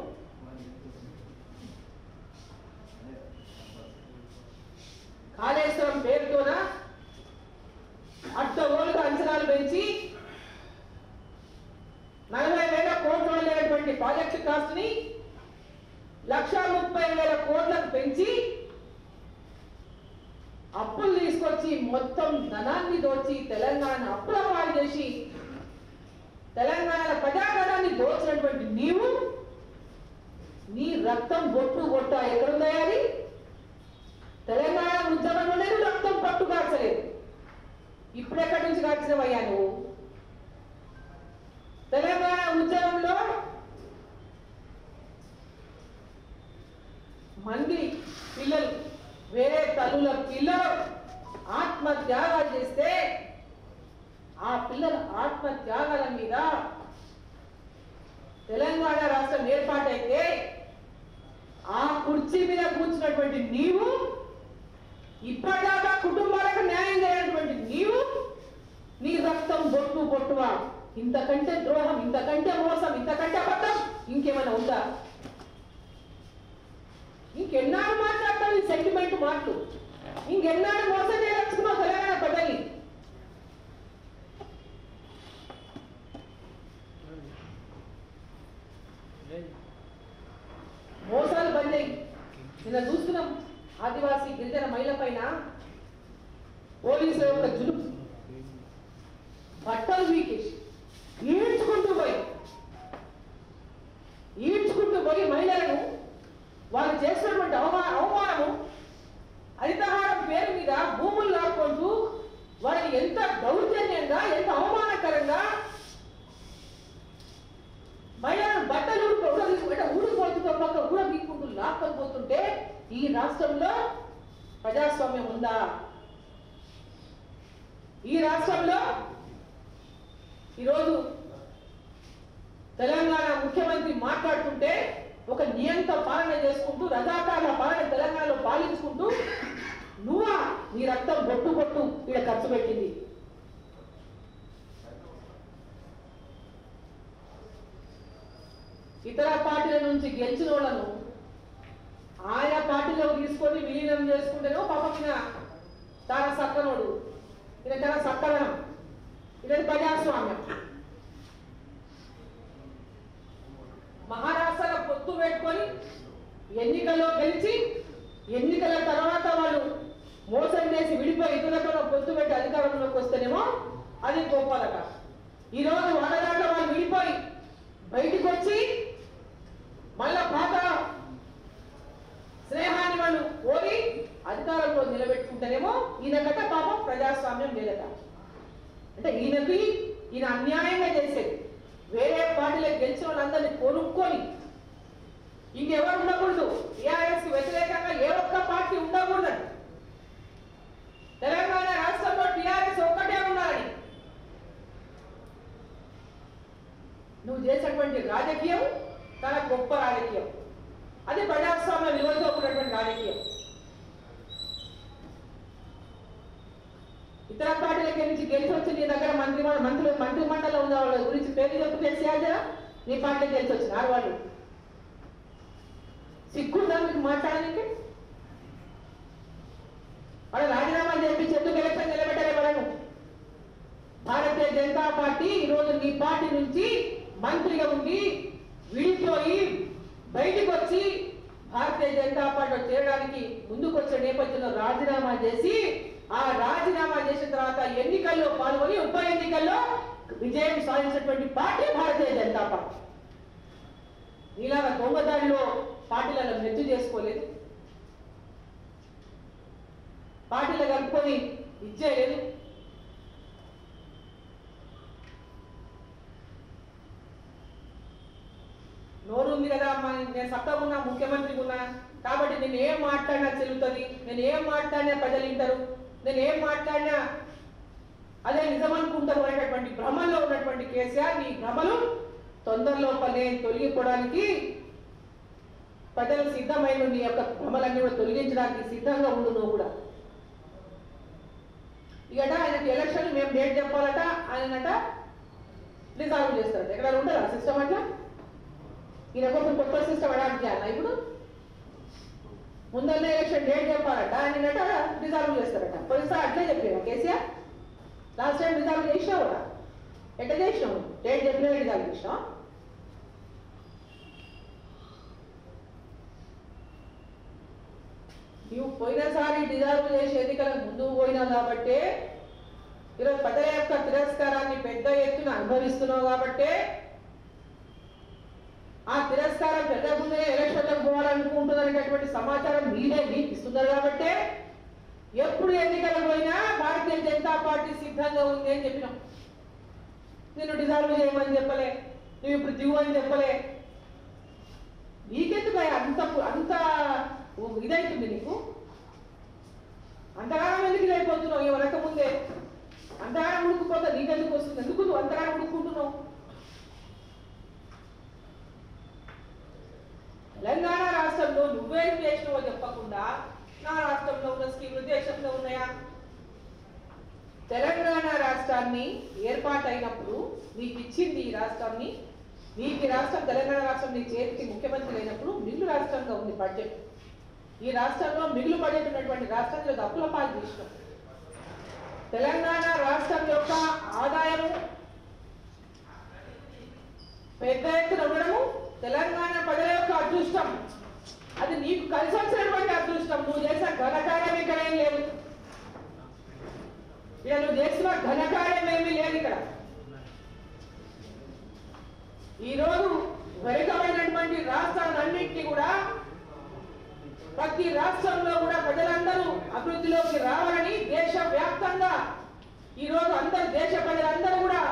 [SPEAKER 1] కాళేశ్వరం పేరుతోన అడ్డగోలుగా అంచనాలు పెంచి నలభై వేల కోట్లు లేనటువంటి ప్రాజెక్టు కాస్ట్ ని లక్ష ముప్పై వేల కోట్లకు పెంచి అప్పులు తీసుకు తీసుకొచ్చి మొత్తం ధనాన్ని దోచి తెలంగాణ అప్పుల పాలు చేసి తెలంగాణ ప్రజాధనాన్ని దోచినటువంటి నీవు నీ రక్తం బొట్టు బొట్ట ఎక్కడున్నాయా అది తెలంగాణ ఉద్యమంలోనే నువ్వు రక్తం పట్టు కాచలేదు ఇప్పుడు ఎక్కడి నుంచి కాచినవయ్యా నువ్వు తెలంగాణ ఉద్యమంలో మంది పిల్లలు వేరే తల్లుల పిల్లలు ఆత్మత్యాగాలు చేస్తే ఆ పిల్లల ఆత్మత్యాగాల మీద తెలంగాణ రాష్ట్రం ఏర్పాటైతే ఆ కుర్చీ మీద కూర్చున్నటువంటి నీవు ఇప్పటిదాకా కుటుంబాలకు న్యాయం చేయనటువంటి నీవు నీ రక్తం బొట్టు బొట్టువా ఇంతకంటే ద్రోహం ఇంతకంటే మోసం ఇంతకంటే అబద్ధం ఇంకేమైనా ఉందా ఇంకెన్నాళ్ళు మాట్లాడతావు ఈ సెంటిమెంట్ మాటలు ఇంకెన్నాళ్ళు మోసం చేయదలుచుకున్నావు తెలంగాణ ప్రజల్ని మోసాలు బంద్ అయ్యి నిన్న చూస్తున్నాం ఆదివాసీ గిరిజన మహిళ పైన పోలీసుల యొక్క జులుపు బట్టలు వీకేసి ఈడ్చుకుంటూ పోయి ఈడ్చుకుంటూ పోయి మహిళలను వాళ్ళు చేసినటువంటి అవమా అవమానము హరితహారం పేరు మీద భూములు లాక్కుంటూ వాళ్ళని ఎంత దౌర్జన్యంగా ఎంత అవమానకరంగా మహిళలను బట్టలు ఊడిపోతుంటే ఊడిపోతుందో పక్క ఊడ వీక్కుంటూ లాక్కొని పోతుంటే ఈ రాష్ట్రంలో ప్రజాస్వామ్యం ఉందా ఈ రాష్ట్రంలో ఈరోజు తెలంగాణ ముఖ్యమంత్రి మాట్లాడుతుంటే ఒక నియంత పాలన చేసుకుంటూ రజాకాల పాలన తెలంగాణలో పాలించుకుంటూ నువ్వా నీ రక్తం బొట్టు బొట్టు ఇక్కడ ఖర్చు పెట్టింది ఇతర పార్టీల నుంచి గెలిచిన వాళ్ళను ఆయా పార్టీలో తీసుకొని విలీనం చేసుకుంటేనో పాపకిన తన సక్కనోడు ఇది తన సక్కదనం ఇది ప్రజాస్వామ్యం మహారాష్ట్రలో పొత్తు పెట్టుకొని ఎన్నికల్లో గెలిచి ఎన్నికల తర్వాత వాళ్ళు మోసం చేసి విడిపోయి ఇతరులతో పొత్తు పెట్టి అధికారంలోకి వస్తేనేమో అది గొప్పదట ఈ రోజు వాళ్ళ దాంట్లో వాళ్ళు విడిపోయి బయటికి వచ్చి మళ్ళా పాత స్నేహాన్ని వాళ్ళు కోరి అధికారంలో నిలబెట్టుకుంటేనేమో ఈయనకట పాపం ప్రజాస్వామ్యం లేదట అంటే ఈయనకి ఈయన అన్యాయంగా చేసేది వేరే పార్టీలకు గెలిచిన వాళ్ళందరినీ కొనుక్కొని ఇంకెవరు ఉండకూడదు టీఆర్ఎస్ కి వ్యతిరేకంగా ఏ ఒక్క పార్టీ ఉండకూడదు తెలంగాణ రాష్ట్రంలో టీఆర్ఎస్ ఒక్కటే ఉండాలని నువ్వు చేసినటువంటి రాజకీయం చాలా గొప్ప రాజకీయం అది ప్రజాస్వామ్య విలువలతో కూడినటువంటి రాజకీయం ఇతర పార్టీలకి నుంచి గెలిచి వచ్చి నీ దగ్గర మంత్రి మంత్రులు మంత్రి మండలిలో ఉన్న వాళ్ళ గురించి పేరు చెప్పు తెలిసేయాలి కదా నీ పార్టీకి గెలిచి వచ్చినారు వాళ్ళు సిగ్గుందా మీకు మాట్లాడడానికి వాళ్ళు రాజీనామా చేపించి ఎందుకు ఎలక్షన్ నిలబెట్టాలి వాళ్ళను భారతీయ జనతా పార్టీ ఈరోజు నీ పార్టీ నుంచి మంత్రిగా ఉండి విడిపోయి బయటికి వచ్చి భారతీయ జనతా పార్టీలో చేరడానికి ముందుకు వచ్చిన నేపథ్యంలో రాజీనామా చేసి ఆ రాజీనామా చేసిన తర్వాత ఎన్నికల్లో పాల్గొని ఉప ఎన్నికల్లో విజయం సాధించినటువంటి పార్టీ భారతీయ జనతా పార్టీ నీలాగా దొంగదాడిలో పార్టీలలో మెచ్చు చేసుకోలేదు పార్టీలో కలుపుకొని ఇచ్చేయలేదు నోరు ఉంది కదా అమ్మా నేను చక్కగా ఉన్నా ముఖ్యమంత్రిగా ఉన్నా కాబట్టి నేను ఏం మాట్లాడినా చెల్లుతుంది నేను ఏం మాట్లాడినా ప్రజలు వింటారు నేను ఏం మాట్లాడినా అదే నిజం అనుకుంటారు అనేటటువంటి భ్రమలో ఉన్నటువంటి కేసీఆర్ నీ భ్రమలు తొందరలో పనే తొలగిపోవడానికి ప్రజలు సిద్ధమైన నీ యొక్క భ్రమలన్నీ కూడా తొలగించడానికి సిద్ధంగా ఉండు నువ్వు కూడా ఇకట ఆయనకి ఎలక్షన్ మేము డేట్ చెప్పాలట ఆయనట రిజాల్వ్ చేస్తారట ఎక్కడ ఉంటుందా సిస్టమ్ అట్లా ఈయన కోసం కొత్త సిస్టమ్ అడాప్ట్ చేయాలా ఇప్పుడు ముందన్న ఎలక్షన్ డేట్ చెప్పాలట ఆయనట రిజాల్వ్ చేస్తారట పోయినసారి అట్లే చెప్పాను కేసీఆర్ లాస్ట్ టైం రిజాల్వ్ చేసినావు కూడా ఎట్లా చేసినావు డేట్ చెప్పినా రిజాల్వ్ చేసినావు నువ్వు పోయినసారి డిజర్వ్ చేసి ఎన్నికలకు ముందుకు పోయినావు కాబట్టే ఈరోజు ప్రజల యొక్క తిరస్కారాన్ని పెద్ద ఎత్తున అనుభవిస్తున్నావు కాబట్టే ఆ తిరస్కారం పెరగకుండానే ఎలక్షన్లకు పోవాలనుకుంటున్నటువంటి సమాచారం మీరే మీకు ఇస్తున్నారు కాబట్టే ఎప్పుడు ఎన్నికలకు పోయినా భారతీయ జనతా పార్టీ సిద్ధంగా ఉంది అని చెప్పినాం నేను డిజాల్వ్ చేయమని చెప్పలే నువ్వు ఇప్పుడు దిగు అని చెప్పలే నీకెందుకు అయ్యా అంత అంత ఇదైతుంది నీకు అంతగానం ఎందుకు ఇదైపోతున్నావు ఈ వనక ముందే అంతగానం ఉడుకుపోతా నీకెందుకు వస్తుంది ఎందుకు నువ్వు అంతగానం ఉడుకుంటున్నావు తెలంగాణ రాష్ట్రంలో నువ్వేం చేసినావో చెప్పకుండా నా రాష్ట్రంలో ఉన్న స్కీములు దేశంలో ఉన్నాయా తెలంగాణ రాష్ట్రాన్ని ఏర్పాటైనప్పుడు నీకు ఇచ్చింది ఈ రాష్ట్రాన్ని నీకు ఈ రాష్ట్రం తెలంగాణ రాష్ట్రం నీ చేతికి ముఖ్యమంత్రి అయినప్పుడు మిగులు రాష్ట్రంగా ఉంది బడ్జెట్ ఈ రాష్ట్రంలో మిగులు బడ్జెట్ ఉన్నటువంటి రాష్ట్రంలో అప్పుల పాలు తీసినాం తెలంగాణ రాష్ట్రం యొక్క ఆదాయము పెద్ద ఎత్తున ఉండడము తెలంగాణ ప్రజల యొక్క అదృష్టం అది నీకు కలిసి వచ్చినటువంటి అదృష్టం నువ్వు చేసిన ఘనకార్యం ఇక్కడ ఏం లేదు ఇక నువ్వు చేసిన ఘనకార్యం ఏమీ లేదు ఇక్కడ ఈరోజు వెనుకబడినటువంటి రాష్ట్రాలన్నింటినీ కూడా ప్రతి రాష్ట్రంలో కూడా ప్రజలందరూ అభివృద్ధిలోకి రావాలని దేశ వ్యాప్తంగా ఈరోజు అందరు దేశ ప్రజలందరూ కూడా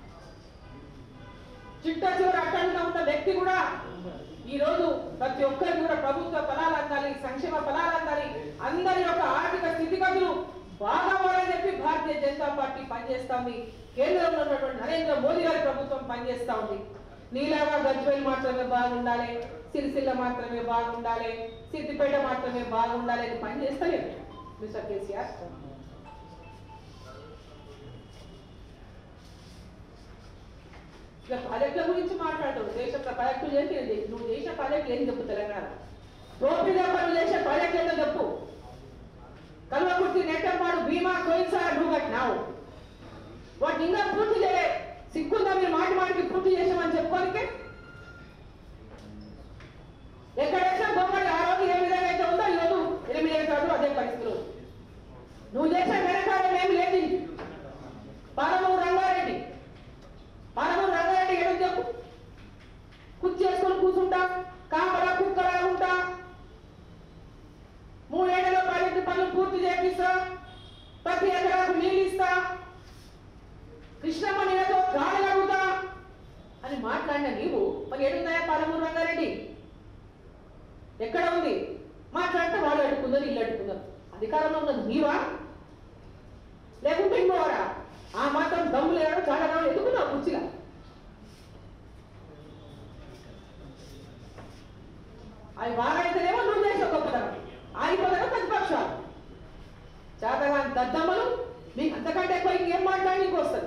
[SPEAKER 1] చిట్ట చివరి అట్టంగా ఉన్న వ్యక్తి కూడా ఈ రోజు ప్రతి ఒక్కరికి కూడా ప్రభుత్వ ఫలాలు అందాలి సంక్షేమ ఫలాలు అందాలి అందరి యొక్క ఆర్థిక స్థితిగతులు బాగోవాలని చెప్పి భారతీయ జనతా పార్టీ పనిచేస్తా ఉంది కేంద్రంలో ఉన్నటువంటి నరేంద్ర మోదీ గారి ప్రభుత్వం పనిచేస్తా ఉంది నీలాగా గజ్వేల్ మాత్రమే బాగుండాలి సిరిసిల్ల మాత్రమే బాగుండాలి సిద్దిపేట మాత్రమే బాగుండాలి అని పనిచేస్తలేదు మిస్టర్ కేసీఆర్ ఇక ప్రాజెక్టుల గురించి మాట్లాడతావు దేశ ప్రాజెక్టులు ఏంటి ఇది? నువ్వు చేసిన ప్రాజెక్టులు ఏం చెప్పు తెలంగాణ టోపీగా పనులు చేసే ప్రాజెక్టులు ఏంటో చెప్పు కల్వకుర్తి నెట్టంపాడు భీమా కోయిన్సార్ నువ్వు కట్టినావు వాటిని ఇంకా పూర్తి చేయలే సిగ్గుందా మీరు మాటి మాటికి పూర్తి చేసామని చెప్పుకోనికే ఎక్కడ వేసినా బొమ్మడి ఆ రోజు ఏ విధంగా అయితే ఉందో ఈ రోజు ఎనిమిది ఏళ్ళు అదే పరిస్థితులు నువ్వు చేసిన ఘనకార్యం ఏమి లేదు పాలమూరు రంగారెడ్డి పాలమూరు రంగారెడ్డి ఏదో చెప్పు కుర్చీ చేసుకొని కూర్చుంటా కాపలా కుక్కలా ఉంటా మూడేళ్లలో ప్రాజెక్టు పనులు పూర్తి చేపిస్తా ప్రతి ఎకరాకు నీళ్ళు ఇస్తా కృష్ణమ్మ నీళ్ళతో గాలి అడుగుతా అని మాట్లాడిన నీవు మరి ఏడున్నాయా పాలమూరు రంగారెడ్డి ఎక్కడ ఉంది మాట్లాడితే వాళ్ళు అడుగుకుందో ఇల్లు అడుగుకుందాం అధికారంలో ఉన్నది నీవా లేకుంటే ఇంకోవరా ఆ మాత్రం దమ్ము లేడు చాలా రావు ఎదుగున్నావు కుర్చీలా అవి బాగైతేనేమో నువ్వు చేసే గొప్పతనం ఆగిపోతానో ప్రతిపక్షాలు చేతగా దద్దమ్మలు మీకు అంతకంటే ఎక్కువ ఇంకేం మాట్లాడడానికి వస్తుంది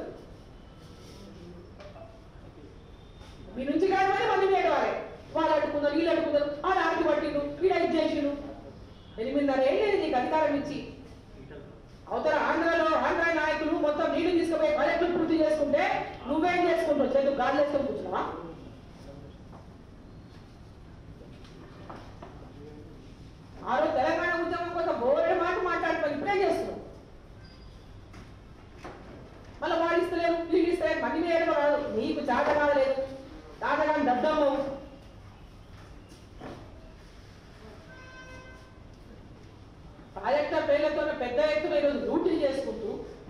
[SPEAKER 1] మీ నుంచి కాదు మరి మళ్ళీ మీరు ఏడవాలి వాళ్ళు అడుగుతున్నారు వీళ్ళు అడుగుతున్నారు వాళ్ళు ఆడికి పట్టిండు వీడు ఇది చేసిండు ఎనిమిదిన్నర ఏళ్ళు నీకు అధికారం ఇచ్చి అవతల ఆంధ్రలో ఆంధ్ర నాయకులు మొత్తం నీళ్లు తీసుకుపోయి ప్రాజెక్టులు పూర్తి చేసుకుంటే నువ్వేం చేసుకుంటావు చేతులు గాలి వేసుకొని కూర్చున్నావా ఆ రోజు తెలంగాణ ఉద్యమం కోసం బోరే మాట మాట్లాడుకొని ఇప్పుడే చేస్తున్నావు మళ్ళీ వాళ్ళు ఇస్తలేరు వీళ్ళు ఇస్తలేరు మళ్ళీ వేయడం రాదు నీకు చాట కావలేదు చాటగాని దద్దమ్మవు ప్రాజెక్టుల పేర్లతో పెద్ద ఎత్తున ఈరోజు డ్యూటీలు చేసుకుంటూ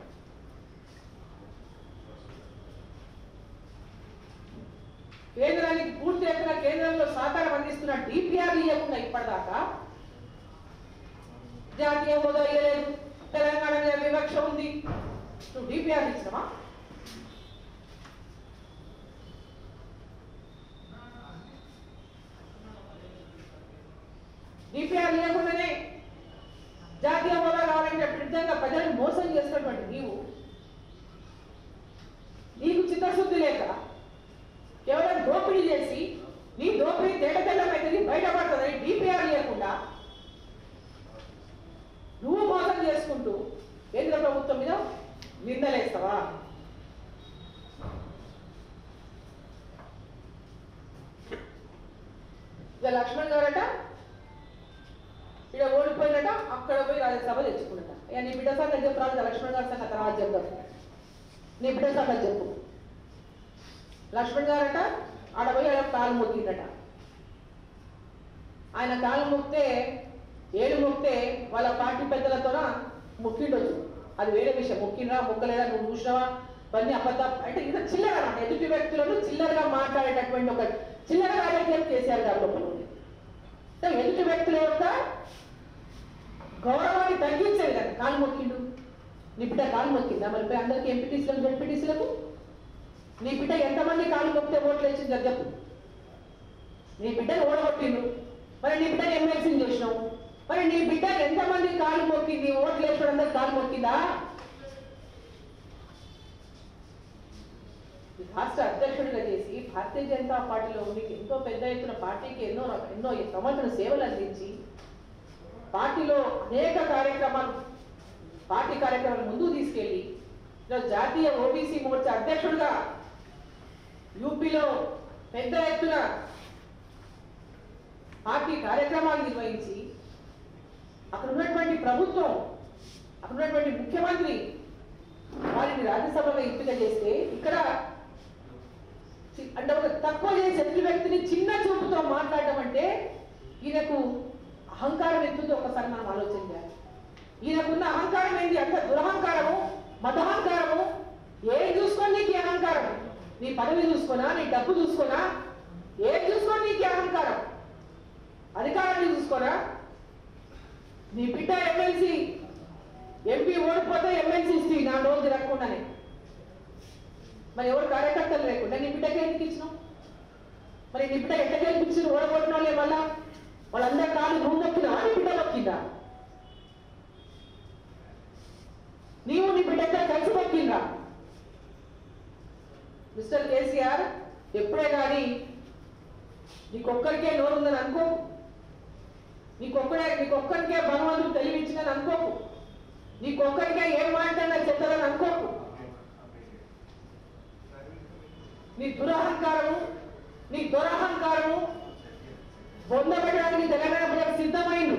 [SPEAKER 1] కేంద్రానికి పూర్తి ఎత్తున కేంద్రంలో సహకారం అందిస్తున్న డిపిఆర్ ఇవ్వకుండా ఇప్పటిదాకా జాతీయ హోదా ఇవ్వలేదు తెలంగాణ మీద వివక్ష ఉంది నువ్వు డిపిఆర్ ఇచ్చినవా డిపిఆర్ లేకుండానే జాతీయ హోదా కావాలని చెప్పి నిజంగా ప్రజలను మోసం చేస్తున్నటువంటి నీవు నీకు చిత్తశుద్ధి లేక కేవలం దోపిడీ చేసి నీ దోపిడీ తేట తెల్లమైతుంది బయటపడుతుందని డిపిఆర్ లేకుండా నువ్వు మోసం చేసుకుంటూ కేంద్ర ప్రభుత్వం మీద నిందలేస్తావా ఇక లక్ష్మణ్ గారట ఇక్కడ ఓడిపోయినట సభ తెచ్చుకున్నట ఇక నీ బిడ్డ సంగతి చెప్పు రాదు లక్ష్మణ్ గారి సంగతి తర్వాత చెప్దాం నీ బిడ్డ సంగతి చెప్పు లక్ష్మణ్ గారట ఆడ పోయి ఆడ కాలు మొక్కిందట ఆయన కాలు మొక్కితే ఏడు మొక్కితే వాళ్ళ పార్టీ పెద్దలతోన మొక్కిండొచ్చు అది వేరే విషయం మొక్కినరా మొక్కలేదా నువ్వు చూసినావా ఇవన్నీ అబద్ధ అంటే ఇంకా చిల్లర అన్నమాట ఎదుటి వ్యక్తులను చిల్లరగా మాట్లాడేటటువంటి ఒక చిల్లర రాజకీయం కేసీఆర్ గారి లోపల ఉంది అంటే ఎదుటి వ్యక్తుల యొక్క గౌరవాన్ని తగ్గించే విధంగా కాలు మొక్కిండు నీ బిడ్డ కాలు మొక్కిందా మరి పోయి అందరికీ ఎంపీటీసీలకు జడ్పీటీసీలకు నీ బిడ్డ ఎంతమంది కాలు మొక్కితే ఓట్లు వేసింది అది చెప్పు నీ బిడ్డను ఓడగొట్టిండు మరి నీ బిడ్డను ఎమ్మెల్సీని చేసినావు మరి నీ బిడ్డ ఎంతమంది కాలు మొక్కింది ఓట్లు వేసిన అందరు కాలు మొక్కిందా ఈ రాష్ట్ర అధ్యక్షుడిగా చేసి భారతీయ జనతా పార్టీలో మీకు ఎంతో పెద్ద ఎత్తున పార్టీకి ఎన్నో రక- ఎన్నో సంవత్సరం సేవలు అందించి పార్టీలో అనేక కార్యక్రమాలు పార్టీ కార్యక్రమాలు ముందుకు తీసుకెళ్లి ఈరోజు జాతీయ ఓబీసీ మోర్చా అధ్యక్షుడిగా యూపీలో పెద్ద ఎత్తున పార్టీ కార్యక్రమాలు నిర్వహించి అక్కడ ఉన్నటువంటి ప్రభుత్వం అక్కడ ఉన్నటువంటి ముఖ్యమంత్రి వారిని రాజ్యసభలో ఎంపిక చేస్తే ఇక్కడ చి- అంటే ఒక తక్కువ చేసే ఎదుటి వ్యక్తిని చిన్న చూపుతో మాట్లాడడం అంటే ఈయనకు అహంకారం ఎంతుందో ఒకసారి మనం ఆలోచన చేయాలి ఈయనకున్న అహంకారం ఏంటి అంత దురహంకారము మతహంకారము ఏం చూసుకొని నీకు ఈ అహంకారం నీ పదవి చూసుకోనా నీ డబ్బు చూసుకోనా ఏం చూసుకొని నీకు ఈ అహంకారం అధికారాన్ని చూసుకోనా నీ బిడ్డ ఎమ్మెల్సీ ఎంపీ ఓడిపోతే ఎమ్మెల్సీ ఇస్తే నా రోజు తిరగకుండానే మరి ఎవరు కార్యకర్తలు లేకుండా నీ బిడ్డకి ఎందుకు ఇచ్చినావు మరి నీ బిడ్డ ఎట్ట గెలిపించిన ఓడగొట్టిన వాళ్ళే మళ్ళా వాళ్ళందరి కాలు నువ్వు నొక్కినా నీ బిడ్డ నొక్కిందా నీవు నీ బిడ్డ ఇద్దరు కలిసి నొక్కిందా మిస్టర్ కేసీఆర్ ఎప్పుడే కానీ నీకొక్కరికే నోరు ఉందని అనుకో నీకొక్కడే నీకొక్కరికే భగవంతుడు తెలివించిందని అనుకోకు నీకొక్కరికే ఏం మాట్లాడినా చెప్తారని అనుకోకు నీ దురహంకారము నీ దురహంకారము పొందబడడానికి తెలంగాణ ప్రజలకు సిద్ధమైండు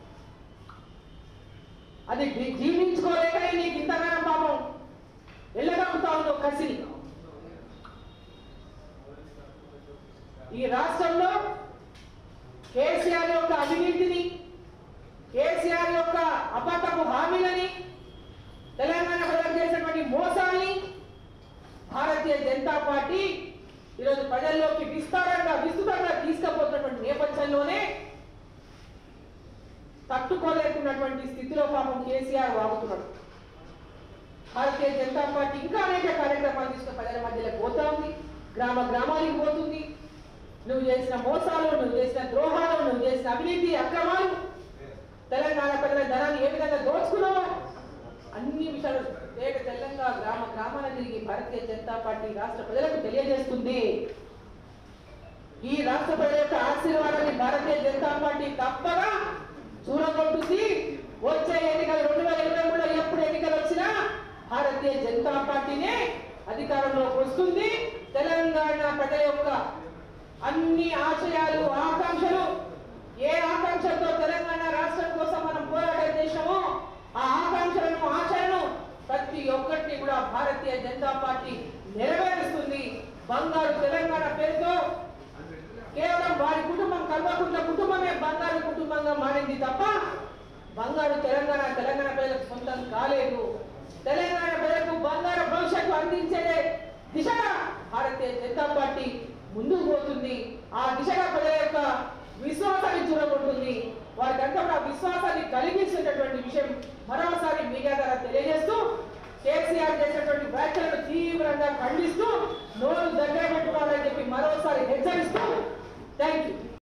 [SPEAKER 1] అది జీ- జీర్ణించుకోలేక నీకు ఇంతగానో పాపం ఎల్లగక్కుతా ఉంది ఒక కసిని ఈ రాష్ట్రంలో కేసీఆర్ యొక్క అవినీతిని కేసీఆర్ యొక్క అబద్ధపు హామీలని తెలంగాణ ప్రజలకు చేసినటువంటి మోసాల్ని భారతీయ జనతా పార్టీ ఈరోజు ప్రజల్లోకి విస్తారంగా విస్తృతంగా తీసుకుపోతున్నటువంటి నేపథ్యంలోనే తట్టుకోలేకున్నటువంటి స్థితిలో పాపం కేసీఆర్ వాగుతున్నాడు భారతీయ జనతా పార్టీ ఇంకా అనేక కార్యక్రమాలు తీసుకుని ప్రజల మధ్యలోకి పోతా ఉంది గ్రామ గ్రామానికి పోతుంది నువ్వు చేసిన మోసాలు నువ్వు చేసిన ద్రోహాలు నువ్వు చేసిన అవినీతి అక్రమాలు తెలంగాణ ప్రజల ధనాన్ని ఏ విధంగా దోచుకున్నావో అన్ని విషయాలు ఏక తెలంగాణ గ్రామ గ్రామాల తిరిగి భారతీయ జనతా పార్టీ రాష్ట్ర ప్రజలకు తెలియజేస్తుంది ఈ రాష్ట్ర ప్రజల యొక్క ఆశీర్వాదాన్ని భారతీయ జనతా పార్టీ తప్పగా చూడగొట్టుద్ది వచ్చే ఎన్నికలు రెండు వేల ఇరవై మూడులో ఎప్పుడు ఎన్నికలు వచ్చినా భారతీయ జనతా పార్టీనే అధికారంలోకి వస్తుంది తెలంగాణ ప్రజల యొక్క అన్ని ఆశయాలు ఆకాంక్షలు ఏ ఆకాంక్షలతో తెలంగాణ రాష్ట్రం కోసం మనం పోరాటం చేసామో ఆ ఆకాంక్షలను ఆశలను ప్రతి ఒక్కటిని కూడా భారతీయ జనతా పార్టీ నెరవేరుస్తుంది బంగారు తెలంగాణ పేరుతో కేవలం వారి కుటుంబం కల్వకుంట్ల కుటుంబమే బంగారు కుటుంబంగా మారింది తప్ప బంగారు తెలంగాణ తెలంగాణ ప్రజలకు సొంతం కాలేదు తెలంగాణ ప్రజలకు బంగారు భవిష్యత్తు అందించే దిశగా భారతీయ జనతా పార్టీ ముందుకు పోతుంది ఆ దిశగా ప్రజల యొక్క విశ్వాసాన్ని చూడగొంటుంది వారికంతా కూడా విశ్వాసాన్ని కలిగించేటటువంటి విషయం మరోసారి మీడియా ద్వారా తెలియజేస్తూ కేసీఆర్ చేసినటువంటి వ్యాఖ్యలను తీవ్రంగా ఖండిస్తూ నోరు దగ్గర పెట్టుకోవాలని చెప్పి మరోసారి హెచ్చరిస్తూ థ్యాంక్ యూ